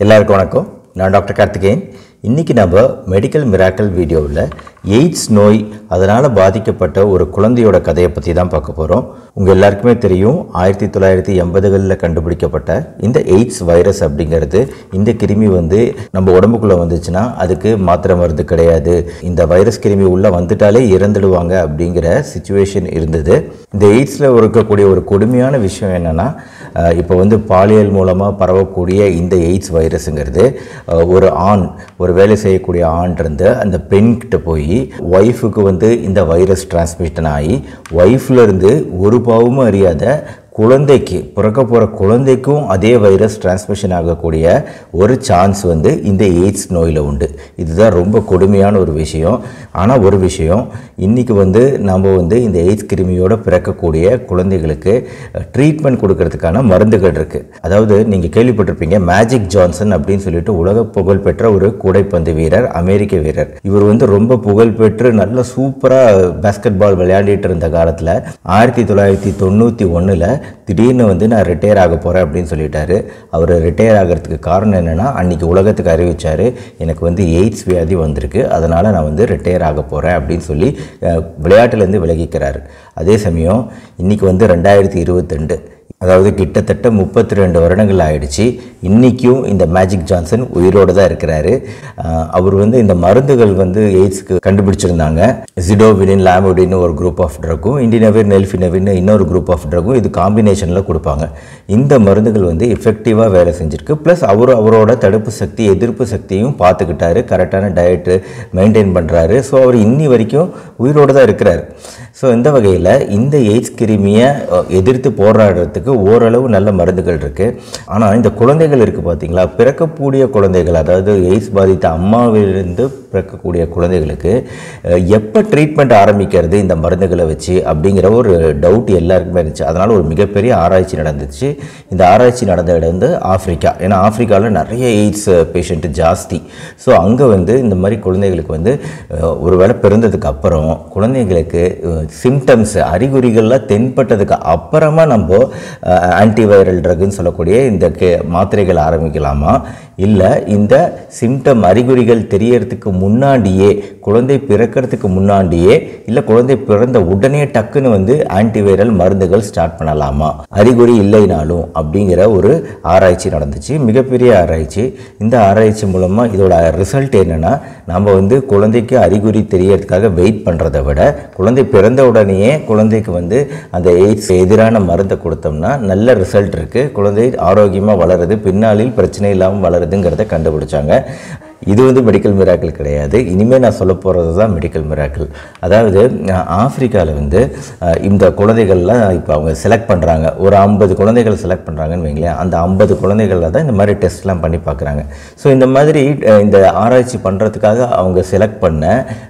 எல்லாருக்கும் வணக்கம் நான் டாக்டர் கார்த்திகேயன் இன்றைக்கி நம்ம மெடிக்கல் மிராக்கல் வீடியோவில் எய்ட்ஸ் நோய் அதனால் பாதிக்கப்பட்ட ஒரு குழந்தையோட கதையை பற்றி தான் பார்க்க போகிறோம் உங்கள் எல்லாருக்குமே தெரியும் ஆயிரத்தி தொள்ளாயிரத்தி எண்பதுகளில் கண்டுபிடிக்கப்பட்ட இந்த எய்ட்ஸ் வைரஸ் அப்படிங்கிறது இந்த கிருமி வந்து நம்ம உடம்புக்குள்ளே வந்துச்சுன்னா அதுக்கு மாத்திரை மருந்து கிடையாது இந்த வைரஸ் கிருமி உள்ளே வந்துட்டாலே இறந்துடுவாங்க அப்படிங்கிற சுச்சுவேஷன் இருந்தது இந்த எய்ட்ஸில் இருக்கக்கூடிய ஒரு கொடுமையான விஷயம் என்னென்னா இப்போ வந்து பாலியல் மூலமாக பரவக்கூடிய இந்த எய்ட்ஸ் வைரஸுங்கிறது அஹ், ஒரு ஆண் ஒரு வேலை செய்யக்கூடிய ஆண் இருந்து அந்த பெண்கிட்ட போய் ஒய்ஃபுக்கு வந்து இந்த வைரஸ் டிரான்ஸ்மிஷன் ஆகி ஒய்ஃப்ல இருந்து ஒரு பாவமும் அறியாத குழந்தைக்கு பிறக்க போகிற குழந்தைக்கும் அதே வைரஸ் டிரான்ஸ்மிஷன் ஆகக்கூடிய ஒரு சான்ஸ் வந்து இந்த எய்ட்ஸ் நோயில் உண்டு இதுதான் ரொம்ப கொடுமையான ஒரு விஷயம் ஆனால் ஒரு விஷயம் இன்றைக்கி வந்து நம்ம வந்து இந்த எய்ட்ஸ் கிருமியோட பிறக்கக்கூடிய குழந்தைகளுக்கு ட்ரீட்மெண்ட் கொடுக்கறதுக்கான மருந்துகள் இருக்குது அதாவது நீங்கள் கேள்விப்பட்டிருப்பீங்க மேஜிக் ஜான்சன் அப்படின்னு சொல்லிட்டு உலக புகழ்பெற்ற ஒரு கூடைப்பந்து வீரர் அமெரிக்க வீரர் இவர் வந்து ரொம்ப புகழ்பெற்று நல்ல சூப்பராக பேஸ்கெட் பால் விளையாடிட்டு இருந்த காலத்தில் ஆயிரத்தி தொள்ளாயிரத்தி தொண்ணூற்றி ஒன்றில் திடீர்னு வந்து நான் ரிட்டையர் ஆக போகிறேன் அப்படின்னு சொல்லிட்டாரு அவர் ரிட்டையர் ஆகிறதுக்கு காரணம் என்னென்னா அன்றைக்கி உலகத்துக்கு அறிவிச்சார் எனக்கு வந்து எய்ட்ஸ் வியாதி வந்திருக்கு அதனால் நான் வந்து ரிட்டையர் ஆக போகிறேன் அப்படின்னு சொல்லி அஹ், விளையாட்டுலேருந்து விலகிக்கிறார் அதே சமயம் இன்றைக்கி வந்து ரெண்டாயிரத்தி இருபத்தெண்டு அதாவது கிட்டத்தட்ட முப்பத்தி ரெண்டு வருடங்கள் ஆயிடுச்சு இன்றைக்கும் இந்த மேஜிக் ஜான்சன் உயிரோடு தான் இருக்கிறாரு அஹ், அவர் வந்து இந்த மருந்துகள் வந்து எய்ட்ஸ்க்கு கண்டுபிடிச்சிருந்தாங்க ஜிடோவினின் லாமோடின்னு ஒரு குரூப் ஆஃப் ட்ரக்கும் இண்டினவிர் நெல்ஃபினவின் இன்னொரு குரூப் ஆஃப் ட்ரக்கும் இது காம்பினேஷனில் கொடுப்பாங்க இந்த மருந்துகள் வந்து எஃபெக்டிவாக வேலை செஞ்சிருக்கு ப்ளஸ் அவர் அவரோட தடுப்பு சக்தி எதிர்ப்பு சக்தியும் பார்த்துக்கிட்டாரு கரெக்டான டயட்டு மெயின்டைன் பண்ணுறாரு ஸோ அவர் இன்னி வரைக்கும் உயிரோடு தான் இருக்கிறார் ஸோ இந்த வகையில் இந்த எய்ட்ஸ் கிருமியை அஹ், எதிர்த்து போராடுறதுக்கு ஓரளவு நல்ல மருந்துகள் இருக்குது ஆனால் இந்த குழந்தைகள் இருக்குது பார்த்தீங்களா பிறக்கக்கூடிய குழந்தைகள் அதாவது எய்ட்ஸ் பாதித்த அம்மாவிலிருந்து பிறக்கக்கூடிய குழந்தைகளுக்கு அஹ், எப்போ ட்ரீட்மெண்ட் ஆரம்பிக்கிறது இந்த மருந்துகளை வச்சு அப்படிங்கிற ஒரு டவுட் எல்லாருக்குமே இருந்துச்சு அதனால் ஒரு மிகப்பெரிய ஆராய்ச்சி நடந்துச்சு இந்த ஆராய்ச்சி நடந்த இடம் வந்து ஆப்பிரிக்கா ஏன்னா ஆப்பிரிக்காவில் நிறைய எய்ட்ஸ் பேஷண்ட் ஜாஸ்தி ஸோ அங்கே வந்து இந்த மாதிரி குழந்தைகளுக்கு வந்து அஹ், ஒருவேளை பிறந்ததுக்கு அப்புறம் குழந்தைங்களுக்கு சிம்டம்ஸ் அறிகுறிகள்லாம் தென்பட்டதுக்கு அப்புறமா நம்ம ஆன்டிவைரல் ட்ரக்குன்னு சொல்லக்கூடிய இந்த கே மாத்திரைகள் ஆரம்பிக்கலாமா இல்லை இந்த சிம்டம் அறிகுறிகள் தெரியறதுக்கு முன்னாடியே குழந்தை பிறக்கிறதுக்கு முன்னாடியே இல்லை குழந்தை பிறந்த உடனே டக்குன்னு வந்து ஆன்டிவைரல் மருந்துகள் ஸ்டார்ட் பண்ணலாமா அறிகுறி இல்லைனாலும் அப்படிங்கிற ஒரு ஆராய்ச்சி நடந்துச்சு மிகப்பெரிய ஆராய்ச்சி இந்த ஆராய்ச்சி மூலமாக இதோட ரிசல்ட் என்னென்னா நம்ம வந்து குழந்தைக்கு அறிகுறி தெரியறதுக்காக வெயிட் பண்ணுறதை விட குழந்தை பிறந்த உடனேயே குழந்தைக்கு வந்து அந்த எய்ட்ஸ் எதிரான மருந்தை கொடுத்தோம்னா நல்ல ரிசல்ட் இருக்குது குழந்தை ஆரோக்கியமாக வளருது பின்னாளில் பிரச்சனை இல்லாமல் வளருதுங்கிறத கண்டுபிடிச்சாங்க இது வந்து மெடிக்கல் மிராக்கிள் கிடையாது இனிமேல் நான் சொல்ல போகிறது தான் மெடிக்கல் மிராக்கிள் அதாவது ஆப்பிரிக்காவில் வந்து அஹ், இந்த குழந்தைகள்லாம் இப்போ அவங்க செலக்ட் பண்ணுறாங்க ஒரு ஐம்பது குழந்தைகள் செலக்ட் பண்ணுறாங்கன்னு வைங்களேன் அந்த ஐம்பது குழந்தைகளில் தான் இந்த மாதிரி டெஸ்ட்லாம் பண்ணி பார்க்குறாங்க ஸோ இந்த மாதிரி அஹ், இந்த ஆராய்ச்சி பண்ணுறதுக்காக அவங்க செலக்ட் பண்ண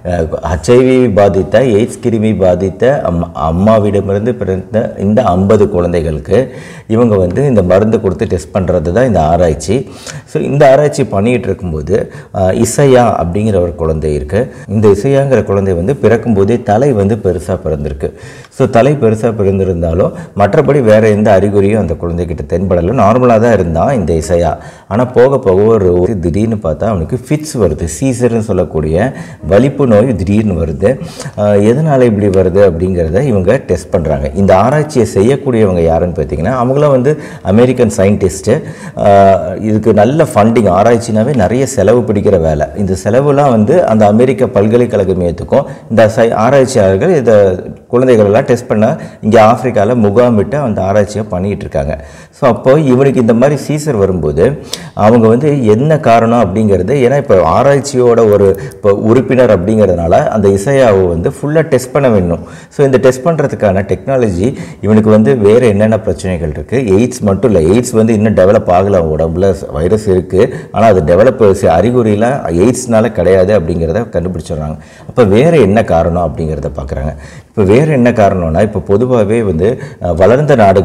ஹச்ஐவி பாதித்த எய்ட்ஸ் கிருமி பாதித்த அம்மா அம்மாவிடமிருந்து பிறந்த இந்த ஐம்பது குழந்தைகளுக்கு இவங்க வந்து இந்த மருந்து கொடுத்து டெஸ்ட் பண்ணுறது தான் இந்த ஆராய்ச்சி ஸோ இந்த ஆராய்ச்சி பண்ணிகிட்டு இருக்கும்போது அஹ், இசையா அப்படிங்கிற ஒரு குழந்தை இருக்குது இந்த இசையாங்கிற குழந்தை வந்து பிறக்கும்போதே தலை வந்து பெருசாக பிறந்திருக்கு ஸோ தலை பெருசாக பிறந்திருந்தாலும் மற்றபடி வேறு எந்த அறிகுறியும் அந்த குழந்தைகிட்ட தென்படலை நார்மலாக தான் இருந்தான் இந்த இசையா ஆனால் போக போக ஒரு ஒரு திடீர்னு பார்த்தா அவனுக்கு ஃபிட்ஸ் வருது சீசர்னு சொல்லக்கூடிய வலிப்பு நோய் திடீர்னு வருது அஹ், எதனால் இப்படி வருது அப்படிங்கிறத இவங்க டெஸ்ட் பண்ணுறாங்க இந்த ஆராய்ச்சியை செய்யக்கூடியவங்க யாருன்னு பார்த்தீங்கன்னா அவங்களாம் வந்து அமெரிக்கன் சயின்டிஸ்ட்டு இதுக்கு நல்ல ஃபண்டிங் ஆராய்ச்சினாவே நிறைய செலவு பிடிக்கிற வேலை இந்த செலவுலாம் வந்து அந்த அமெரிக்க பல்கலைக்கழகம் ஏற்றுக்கும் இந்த சை ஆராய்ச்சியாளர்கள் இதை குழந்தைகளெல்லாம் டெஸ்ட் பண்ண இங்கே ஆப்பிரிக்காவில் முகாமிட்டு அந்த ஆராய்ச்சியை பண்ணிகிட்டு இருக்காங்க ஸோ அப்போ இவனுக்கு இந்த மாதிரி சீசர் வரும்போது அவங்க வந்து என்ன காரணம் அப்படிங்கிறது ஏன்னா இப்போ ஆராய்ச்சியோட ஒரு இப்போ உறுப்பினர் அப்படிங்கிறதுனால அந்த இசையாவை வந்து ஃபுல்லாக டெஸ்ட் பண்ண வேணும் ஸோ இந்த டெஸ்ட் பண்ணுறதுக்கான டெக்னாலஜி இவனுக்கு வந்து வேறு என்னென்ன பிரச்சனைகள் இருக்குது எய்ட்ஸ் மட்டும் இல்லை எய்ட்ஸ் வந்து இன்னும் டெவலப் ஆகலை அவன் உடம்புல வைரஸ் இருக்குது ஆனால் அது டெவலப் அறிகுறிலாம் எய்ட்ஸ்னால கிடையாது அப்படிங்கிறத கண்டுபிடிச்சிடுறாங்க அப்போ வேறு என்ன காரணம் அப்படிங்கிறத பார்க்குறாங்க இப்போ வேறு என்ன காரணம்னா இப்போ பொதுவாகவே வந்து அஹ், வளர்ந்த நாடுகள்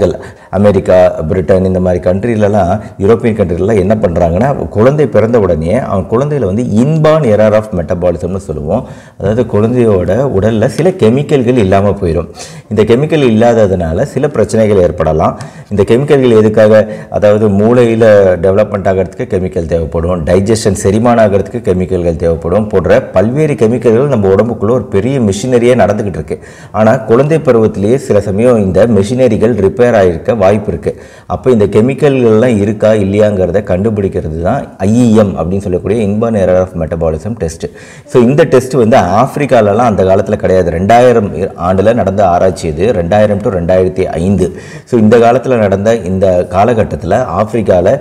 அமெரிக்கா பிரிட்டன் இந்த மாதிரி கண்ட்ரிலலாம் யூரோப்பியன் கண்ட்ரிலலாம் என்ன பண்ணுறாங்கன்னா குழந்தை பிறந்த உடனே அவன் குழந்தையில வந்து இன்பான் எரர் ஆஃப் மெட்டபாலிசம்னு சொல்லுவோம் அதாவது குழந்தையோட உடலில் சில கெமிக்கல்கள் இல்லாமல் போயிடும் இந்த கெமிக்கல் இல்லாததுனால சில பிரச்சனைகள் ஏற்படலாம் இந்த கெமிக்கல்கள் எதுக்காக அதாவது மூளையில் டெவலப்மெண்ட் ஆகிறதுக்கு கெமிக்கல் தேவைப்படும் டைஜஷன் செரிமானம் ஆகிறதுக்கு கெமிக்கல்கள் தேவைப்படும் போன்ற பல்வேறு கெமிக்கல்கள் நம்ம உடம்புக்குள்ள ஒரு பெரிய மிஷினரியே நடந்துக்கிட்டு இருக்கு ஆனால் குழந்தை பருவத்திலேயே சில சமயம் இந்த மிஷினரிகள் ரிப்பேர் ஆகிருக்க வாய்ப்பு இருக்கு அப்போ இந்த கெமிக்கல்கள்லாம் இருக்கா இல்லையாங்கிறத கண்டுபிடிக்கிறது தான் ஐஇஎம் அப்படின்னு சொல்லக்கூடிய inborn error of metabolism test so இந்த டெஸ்ட் வந்து ஆப்பிரிக்காலலாம் அந்த காலத்தில் கிடையாது ரெண்டாயிரம் ஆண்டில் நடந்த ஆராய்ச்சி இது ரெண்டாயிரம் டு ரெண்டாயிரத்தி ஐந்து ஸோ இந்த காலத்தில் நடந்த இந்த காலகட்டத்தில் ஆப்பிரிக்காவில்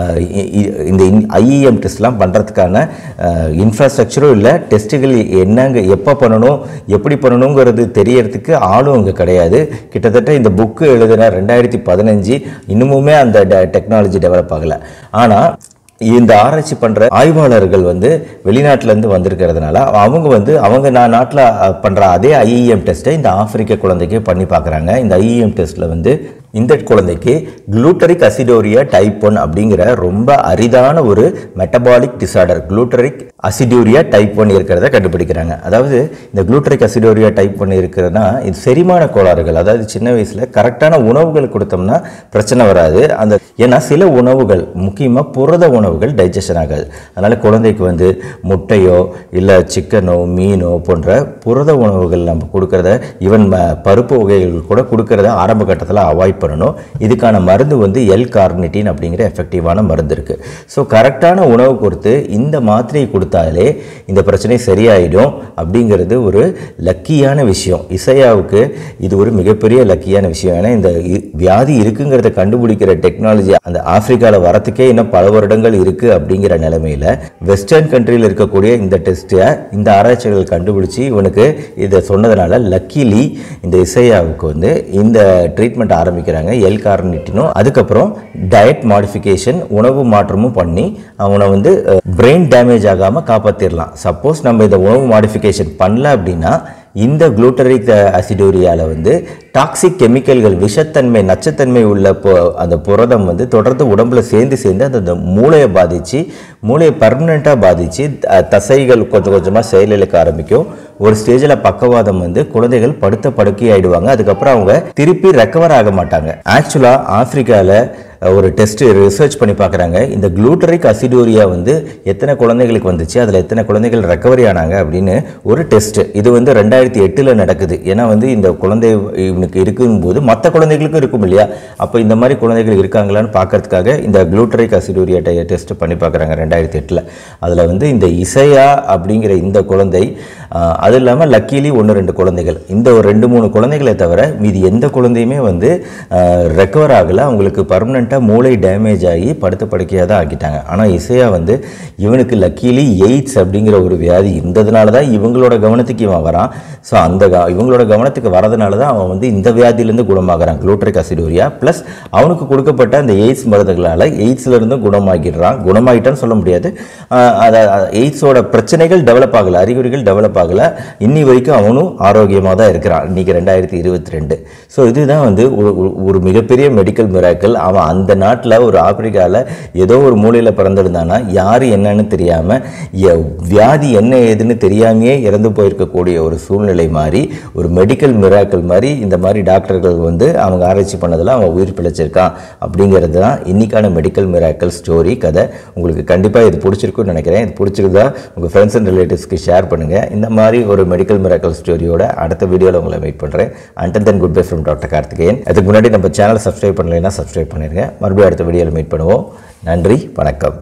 இந்த ஐஇஎம் டெஸ்ட்லாம் பண்ணுறதுக்கான இன்ஃப்ராஸ்ட்ரக்சரும் இல்லை டெஸ்ட்டுகள் என்னங்க எப்போ பண்ணணும் எப்படி பண்ணணுங்கிறது தெரியறதுக்கு ஆளும் அங்கே கிடையாது கிட்டத்தட்ட இந்த புக்கு எழுதின ரெண்டாயிரத்தி பதினஞ்சு இன்னுமுமே அந்த டெக்னாலஜி டெவலப் ஆகலை ஆனால் இந்த ஆராய்ச்சி பண்ணுற ஆய்வாளர்கள் வந்து வெளிநாட்டிலேருந்து வந்திருக்கிறதுனால அவங்க வந்து அவங்க நான் நாட்டில் பண்ணுற அதே ஐஇஎம் டெஸ்ட்டை இந்த ஆப்பிரிக்க குழந்தைக்கு பண்ணி பார்க்குறாங்க இந்த ஐஇஎம் டெஸ்ட்டில் வந்து இந்த குழந்தைக்கு குளூட்டரிக் அசிடோரியா டைப் ஒன் அப்படிங்கிற ரொம்ப அரிதான ஒரு metabolic disorder glutaric aciduria type one இருக்கிறத கண்டுபிடிக்கிறாங்க அதாவது இந்த குளூட்டரிக் அசிடோரியா டைப் ஒன் இருக்கிறதுனா இது செரிமான கோளாறுகள் அதாவது சின்ன வயசில் கரெக்டான உணவுகள் கொடுத்தோம்னா பிரச்சனை வராது அந்த ஏன்னா சில உணவுகள் முக்கியமாக புரத உணவுகள் டைஜஷன் ஆகாது அதனால் குழந்தைக்கு வந்து முட்டையோ இல்லை சிக்கனோ மீனோ போன்ற புரத உணவுகள் நம்ம கொடுக்கறத ஈவன் பருப்பு வகைகள் கூட கொடுக்கறத ஆரம்ப கட்டத்தில் அவாய்ட் பண்ணணும் இதுக்கான மருந்து வந்து எல் கார்னிட்டின் அப்படிங்கிற எஃபெக்டிவான மருந்து இருக்குது ஸோ கரெக்டான உணவு கொடுத்து இந்த மாத்திரையை கொடுத்தாலே இந்த பிரச்சனை சரியாயிடும் அப்படிங்கிறது ஒரு லக்கியான விஷயம் இசையாவுக்கு இது ஒரு மிகப்பெரிய லக்கியான விஷயம் ஏன்னா இந்த இ- வியாதி இருக்குங்கிறத கண்டுபிடிக்கிற டெக்னாலஜி அந்த ஆப்பிரிக்காவில் வரத்துக்கே இன்னும் பல வருடங்கள் இருக்குது அப்படிங்கிற நிலைமையில வெஸ்டர்ன் கண்ட்ரியில் இருக்கக்கூடிய இந்த டெஸ்ட்டை இந்த ஆராய்ச்சிகள் கண்டுபிடிச்சி இவனுக்கு இதை சொன்னதுனால லக்கிலி இந்த இசையாவுக்கு வந்து இந்த ட்ரீட்மெண்ட் ஆரம்பிக்கிறாங்க எல் கார்னிட்டினும் அதுக்கப்புறம் டயட் மாடிஃபிகேஷன் உணவு மாற்றமும் பண்ணி அவனை வந்து பிரெயின் டேமேஜ் ஆகாமல் காப்பாற்றிடலாம் சப்போஸ் நம்ம இந்த உணவு மாடிஃபிகேஷன் பண்ணல அப்படின்னா இந்த குளூட்டரிக் அசிடோரியாவில் வந்து டாக்ஸிக் கெமிக்கல்கள் விஷத்தன்மை நச்சுத்தன்மை உள்ள பொ அந்த புரதம் வந்து தொடர்ந்து உடம்புல சேர்ந்து சேர்ந்து அந்த அந்த மூளையை பாதித்து மூளையை பர்மனெண்ட்டாக பாதித்து தசைகள் கொஞ்சம் கொஞ்சமாக செயலிழக்க ஆரம்பிக்கும் ஒரு ஸ்டேஜில் பக்கவாதம் வந்து குழந்தைகள் படுத்த படுக்கை ஆயிடுவாங்க அதுக்கப்புறம் அவங்க திருப்பி ரெக்கவர் ஆக மாட்டாங்க ஆக்சுவலாக ஆப்பிரிக்காவில் ஒரு டெஸ்ட் ரிசர்ச் பண்ணி பார்க்குறாங்க இந்த குளூட்டரிக் அசிடோரியா வந்து எத்தனை குழந்தைகளுக்கு வந்துச்சு அதில் எத்தனை குழந்தைகள் ரெக்கவரி ஆனாங்க அப்படின்னு ஒரு டெஸ்ட் இது வந்து ரெண்டாயிரத்தி எட்டில் நடக்குது ஏன்னா வந்து இந்த குழந்தை இவனுக்கு இருக்கும்போது மற்ற குழந்தைகளுக்கும் இருக்கும் இல்லையா அப்போ இந்த மாதிரி குழந்தைகள் இருக்காங்களான்னு பார்க்கறதுக்காக இந்த குளூட்டரிக் அசிடோரியா டெஸ்ட் பண்ணி பார்க்குறாங்க ரெண்டாயிரத்தி எட்டில் அதில் வந்து இந்த இசையா அப்படிங்கிற இந்த குழந்தை ஆஹ், அது இல்லாமல் லக்கீலி ஒன்று ரெண்டு குழந்தைகள் இந்த ஒரு ரெண்டு மூணு குழந்தைகளை தவிர மீதி எந்த குழந்தையுமே வந்து ரெக்கவர் ஆகலை அவங்களுக்கு பர்மனெண்ட்டாக மூளை டேமேஜ் ஆகி படுத்த படுக்கையாக தான் ஆக்கிட்டாங்க ஆனால் இசையா வந்து இவனுக்கு லக்கீலி எய்ட்ஸ் அப்படிங்கிற ஒரு வியாதி இருந்ததுனால தான் இவங்களோட கவனத்துக்கு இவன் வரான் ஸோ அந்த க- இவங்களோட கவனத்துக்கு வரதுனால தான் அவன் வந்து இந்த வியாதியிலேருந்து குணமாகறான் குளூட்ரிக் அசிடோரியா ப்ளஸ் அவனுக்கு கொடுக்கப்பட்ட அந்த எய்ட்ஸ் மருந்துகளால் எய்ட்ஸ்லேருந்து குணமாகிடுறான் குணமாயிட்டான்னு சொல்ல முடியாது ஆஹ் அத அத- எய்ட்ஸோட பிரச்சனைகள் டெவலப் ஆகலை அறிகுறிகள் டெவலப் ஆகலை இன்னி வரைக்கும் அவனும் ஆரோக்கியமாக தான் இருக்கிறான் இன்னைக்கு ரெண்டாயிரத்தி இருபத்தி ரெண்டு ஸோ இதுதான் வந்து ஒரு ஒரு- ஒரு மிகப்பெரிய மெடிக்கல் மிராக்கள் அவன் அந்த நாட்டில் ஒரு ஆப்பிரிக்காவில் ஏதோ ஒரு மூலையில் பிறந்திருந்தானா யார் என்னன்னு தெரியாமல் வியாதி என்ன ஏதுன்னு தெரியாமையே இறந்து போயிருக்கக்கூடிய ஒரு சூழ்நிலை மாதிரி ஒரு மெடிக்கல் மிராக்கள் மாதிரி இந்த மாதிரி டாக்டர்கள் வந்து அவங்க ஆராய்ச்சி பண்ணதில் அவன் உயிர் பிழைச்சிருக்கான் அப்படிங்கிறது தான் இன்னைக்கான மெடிக்கல் மிராக்கல் ஸ்டோரி கதை உங்களுக்கு கண்டிப்பாக இது பிடிச்சிருக்குன்னு நினைக்கிறேன் இது பிடிச்சிருந்தா உங்கள் ஃப்ரெண்ட்ஸ் அண்ட் ரிலேட்டிவ்ஸ்க்கு ஷேர் பண்ணுங்கள் இந்த மாதிரி ஒரு மெடிக்கல் மிராக்கல் ஸ்டோரியோட அடுத்த வீடியோவில் உங்களை மீட் பண்ணுறேன் until then good bye from doctor Karthikeyan அதுக்கு முன்னாடி நம்ம சேனலை சப்ஸ்கிரைப் பண்ணலைன்னா சப்ஸ்கிரைப் பண்ணிடுங்க மறுபடியும் அடுத்த வீடியோவில் மீட் பண்ணுவோம் நன்றி வணக்கம்